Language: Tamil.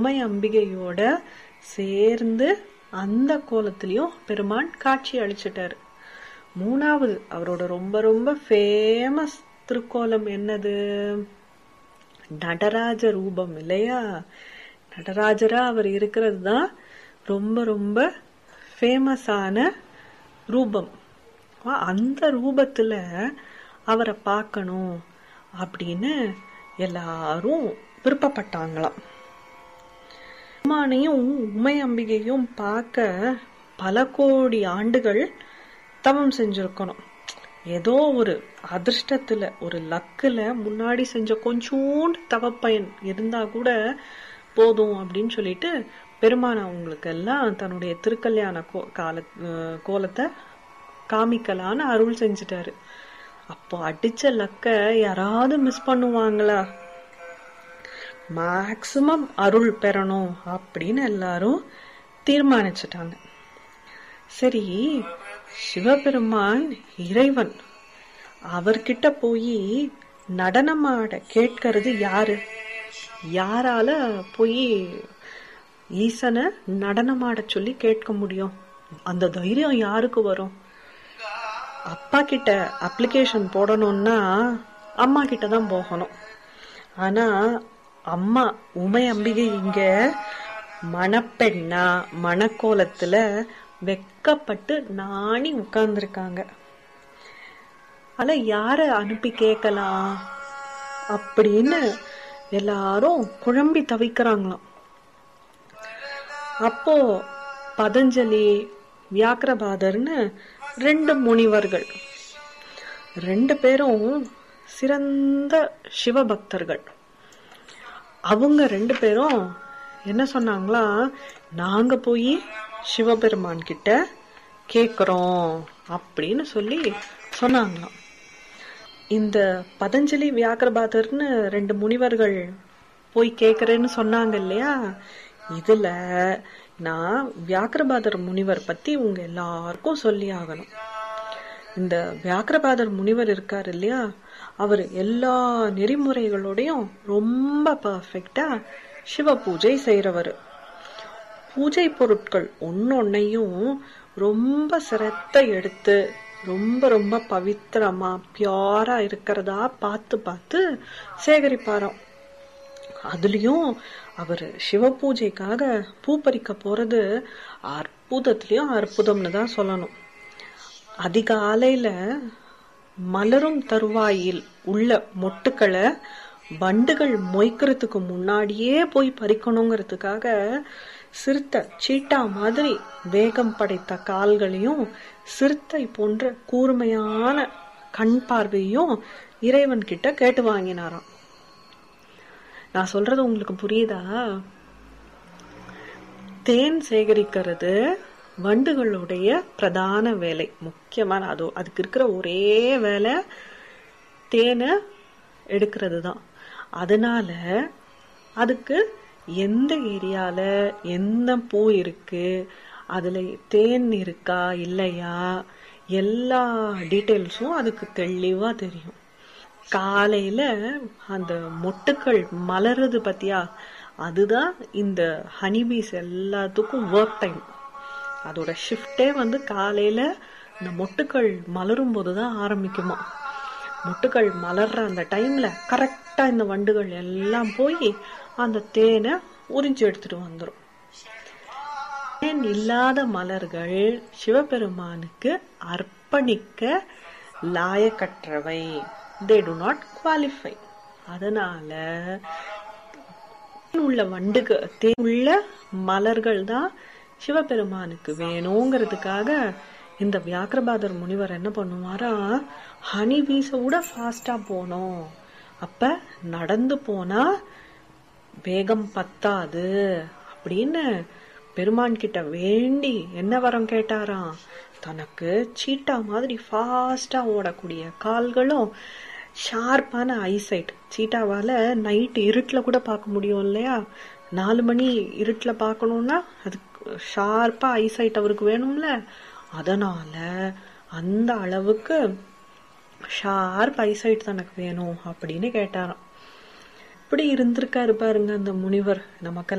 உமை அம்பிகையோட சேர்ந்து அந்த கோலத்திலயும் பெருமான் காட்சி அளிச்சிட்டாரு மூணாவது அவரோட ரொம்ப ரொம்ப ஃபேமஸ் திருக்கோலம் என்னது நடராஜ ரூபம் இல்லையா நடராஜரா அவர் இருக்கிறது தான் ரொம்ப ரொம்ப ஃபேமஸான ரூபம் ஆ, அந்த ரூபத்துல அவரை பார்க்கணும் அப்படின்னு எல்லாரும் விருப்பப்பட்டாங்களாம் பெருமானையும் உமை அம்பிகையும் பார்க்க பல கோடி ஆண்டுகள் தவம் செஞ்சிருக்கணும் ஏதோ ஒரு அதிர்ஷ்டத்துல ஒரு லக்குல முன்னாடி செஞ்ச கொஞ்சோண்டு தவப்பயன் இருந்தா கூட போதும் அப்படின்னு சொல்லிட்டு பெருமான் அவங்களுக்கு எல்லாம் தன்னுடைய திருக்கல்யாண கோ- கால அஹ் கோலத்தை காமிக்கலான்னு அருள் செஞ்சுட்டாரு அப்போ அடிச்ச லக்க யாராவது மிஸ் பண்ணுவாங்களா மேக்சிமம் அருள் பெறணும் அப்படின்னு எல்லாரும் தீர்மானிச்சிட்டாங்க சரி சிவபெருமான் இறைவன் அவர்கிட்ட போய் நடனமாட கேட்கறது யாரு யாரால போய் ஈசனை நடனமாட சொல்லி கேட்க முடியும் அந்த தைரியம் யாருக்கு வரும் அப்பா கிட்ட அப்ளிகேஷன் போடணும்னா அம்மா கிட்ட தான் போகணும் ஆனா அம்மா உமை அம்பிகை இங்க மணப்பெண்ணா மணக்கோலத்துல வெக்கப்பட்டு நாணி உட்கார்ந்துருக்காங்க ஆனா யார அனுப்பி கேட்கலாம் அப்படின்னு எல்லாரும் குழம்பி தவிக்கிறாங்களாம் அப்போ பதஞ்சலி வியாக்கிரபாதர்னு ரெண்டு முனிவர்கள் ரெண்டு பேரும் சிறந்த சிவபக்தர்கள் அவங்க ரெண்டு பேரும் என்ன சொன்னாங்களா நாங்க போய் சிவபெருமான் கிட்ட கேக்குறோம் அப்படின்னு சொல்லி சொன்னாங்களாம் இந்த பதஞ்சலி வியாக்கிரபாதர்னு ரெண்டு முனிவர்கள் போய் கேக்குறேன்னு சொன்னாங்க இல்லையா இதுல நான் வியாக்கிரபாதர் முனிவர் பத்தி உங்க எல்லாருக்கும் சொல்லி ஆகணும் இந்த வியாக்கிரபாதர் முனிவர் இருக்காரு இல்லையா அவர் எல்லா நெறிமுறைகளோடையும் ரொம்ப பர்ஃபெக்டா சிவ பூஜை செய்யறவர் பூஜை பொருட்கள் ஒன்னொன்னையும் ரொம்ப சிரத்த எடுத்து ரொம்ப ரொம்ப பவித்திரமா பியூரா இருக்கிறதா பார்த்து பார்த்து சேகரிப்பாராம் அதுலயும் அவர் சிவ பூஜைக்காக பூ பறிக்க போறது அற்புதத்திலயும் அற்புதம்னு தான் சொல்லணும் அதிகாலையில மலரும் தருவாயில் உள்ள மொட்டுக்களை வண்டுகள் மொய்க்கிறதுக்கு முன்னாடியே போய் பறிக்கணுங்கிறதுக்காக சிறுத்தை சீட்டா மாதிரி வேகம் படைத்த கால்களையும் சிறுத்தை போன்ற கூர்மையான கண் பார்வையும் இறைவன் கிட்ட கேட்டு வாங்கினாராம் நான் சொல்றது உங்களுக்கு புரியுதா தேன் சேகரிக்கிறது வண்டுகளுடைய பிரதான வேலை முக்கியமான அது அதுக்கு இருக்கிற ஒரே வேலை தேனை எடுக்கிறது தான் அதனால அதுக்கு எந்த ஏரியால எந்த பூ இருக்கு அதுல தேன் இருக்கா இல்லையா எல்லா டீட்டெயில்ஸும் அதுக்கு தெளிவா தெரியும் காலையில அந்த மொட்டுக்கள் மலருது பத்தியா அதுதான் இந்த ஹனிபீஸ் எல்லாத்துக்கும் ஒர்க் டைம் அதோட ஷிஃப்டே வந்து காலையில இந்த மொட்டுக்கள் மலரும் போதுதான் ஆரம்பிக்குமா மொட்டுக்கள் மலர்ற அந்த டைம்ல கரெக்டா இந்த வண்டுகள் எல்லாம் போய் அந்த தேனை உறிஞ்சு எடுத்துட்டு வந்துரும் தேன் இல்லாத மலர்கள் சிவபெருமானுக்கு அர்ப்பணிக்க லாயக்கற்றவை தே டு நாட் குவாலிஃபை அதனால தேன் உள்ள வண்டுக தேன் உள்ள மலர்கள் தான் சிவபெருமானுக்கு வேணுங்கிறதுக்காக இந்த வியாக்கிரபாதர் முனிவர் என்ன பண்ணுவாரா ஹனி வீச விட ஃபாஸ்டா போனோம் அப்ப நடந்து போனா வேகம் பத்தாது அப்படின்னு பெருமான் கிட்ட வேண்டி என்ன வரம் கேட்டாராம் தனக்கு சீட்டா மாதிரி ஃபாஸ்டா ஓடக்கூடிய கால்களும் ஷார்ப்பான ஐசைட் சீட்டாவால நைட் இருட்டுல கூட பார்க்க முடியும் இல்லையா நாலு மணி இருட்டுல பார்க்கணும்னா அதுக்கு ஷார்ப்பா ஐசைட் அவருக்கு வேணும்ல அதனால அந்த அளவுக்கு ஷார்ப் ஐசைட் தனக்கு வேணும் அப்படின்னு கேட்டாராம் இப்படி இருந்திருக்காரு பாருங்க அந்த முனிவர் நமக்கு